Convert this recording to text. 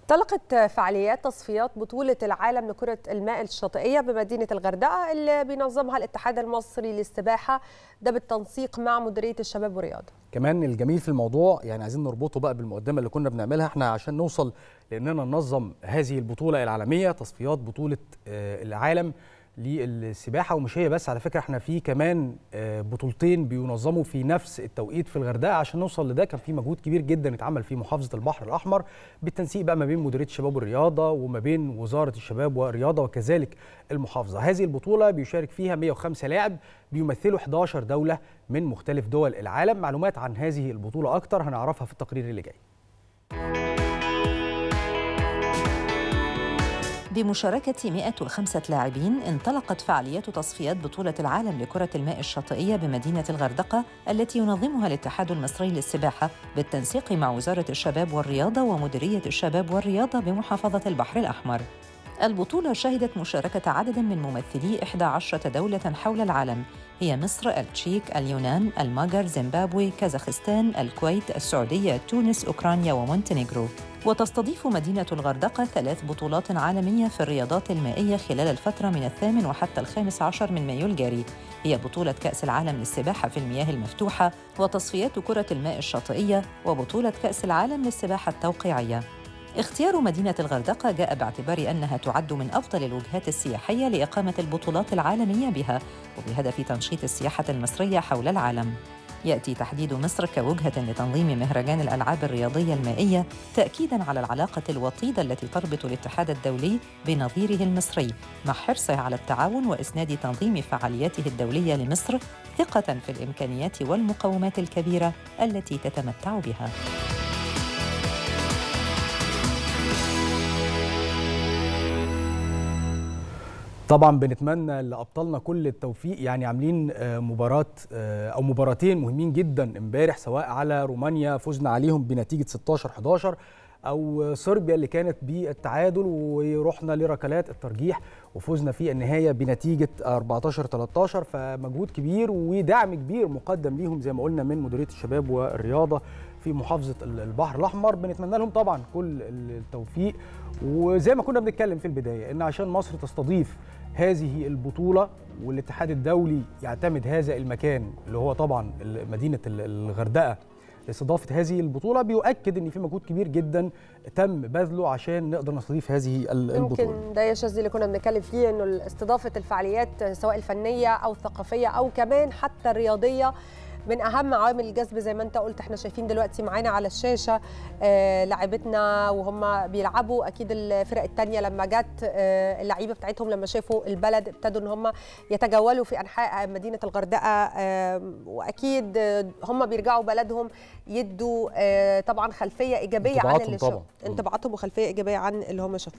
انطلقت فعاليات تصفيات بطولة العالم لكرة الماء الشاطئية بمدينة الغردقة اللي بينظمها الاتحاد المصري للسباحة ده بالتنسيق مع مديرية الشباب والرياضة كمان الجميل في الموضوع يعني عايزين نربطه بقى بالمقدمه اللي كنا بنعملها احنا عشان نوصل لاننا ننظم هذه البطوله العالميه تصفيات بطوله آه، العالم للسباحه ومش هي بس على فكره احنا في كمان آه، بطولتين بينظموا في نفس التوقيت في الغردقه عشان نوصل لده كان في مجهود كبير جدا اتعمل في محافظه البحر الاحمر بالتنسيق بقى ما بين مديريه الشباب والرياضه وما بين وزاره الشباب والرياضه وكذلك المحافظه هذه البطوله بيشارك فيها 105 لاعب بيمثلوا 11 دوله من مختلف دول العالم معلومات عن هذه البطوله اكتر هنعرفها في التقرير اللي جاي بمشاركة 105 لاعبين انطلقت فعاليات تصفيات بطولة العالم لكرة الماء الشاطئية بمدينة الغردقة التي ينظمها الاتحاد المصري للسباحة بالتنسيق مع وزارة الشباب والرياضة ومديرية الشباب والرياضة بمحافظة البحر الأحمر. البطولة شهدت مشاركة عدد من ممثلي 11 دولة حول العالم هي مصر، التشيك، اليونان، المجر، زيمبابوي، كازاخستان، الكويت، السعودية، تونس، أوكرانيا ومونتينيغرو. وتستضيف مدينة الغردقة ثلاث بطولات عالمية في الرياضات المائية خلال الفترة من الثامن وحتى الخامس عشر من مايو الجاري هي بطولة كأس العالم للسباحة في المياه المفتوحة وتصفيات كرة الماء الشاطئية وبطولة كأس العالم للسباحة التوقيعية اختيار مدينة الغردقة جاء باعتبار أنها تعد من أفضل الوجهات السياحية لإقامة البطولات العالمية بها وبهدف تنشيط السياحة المصرية حول العالم يأتي تحديد مصر كوجهة لتنظيم مهرجان الألعاب الرياضية المائية تأكيدا على العلاقة الوطيدة التي تربط الاتحاد الدولي بنظيره المصري مع حرصه على التعاون وإسناد تنظيم فعالياته الدولية لمصر ثقة في الإمكانيات والمقومات الكبيرة التي تتمتع بها. طبعا بنتمنى لابطالنا كل التوفيق يعني عاملين آه، مباراه آه، او مباراتين مهمين جدا امبارح سواء على رومانيا فزنا عليهم بنتيجه 16 11 او صربيا اللي كانت بالتعادل ورحنا لركلات الترجيح وفزنا في النهايه بنتيجه 14 13 فمجهود كبير ودعم كبير مقدم ليهم زي ما قلنا من مديريه الشباب والرياضه في محافظه البحر الاحمر بنتمنى لهم طبعا كل التوفيق وزي ما كنا بنتكلم في البدايه ان عشان مصر تستضيف هذه البطوله والاتحاد الدولي يعتمد هذا المكان اللي هو طبعا مدينه الغردقه لاستضافه هذه البطوله بيؤكد ان في مجهود كبير جدا تم بذله عشان نقدر نستضيف هذه البطوله يمكن ده يا شاذلي اللي كنا بنتكلم فيه انه استضافه الفعاليات سواء الفنيه او الثقافيه او كمان حتى الرياضيه من اهم عوامل الجذب زي ما انت قلت احنا شايفين دلوقتي معانا على الشاشه آه لاعبتنا وهم بيلعبوا اكيد الفرق الثانيه لما جت آه اللعيبه بتاعتهم لما شافوا البلد ابتدوا ان هم يتجولوا في انحاء مدينه الغردقه آه واكيد هم بيرجعوا بلدهم يدوا آه طبعا خلفيه ايجابيه عن اللي شافوا انطباعاتهم وخلفيه ايجابيه عن اللي هم شافوه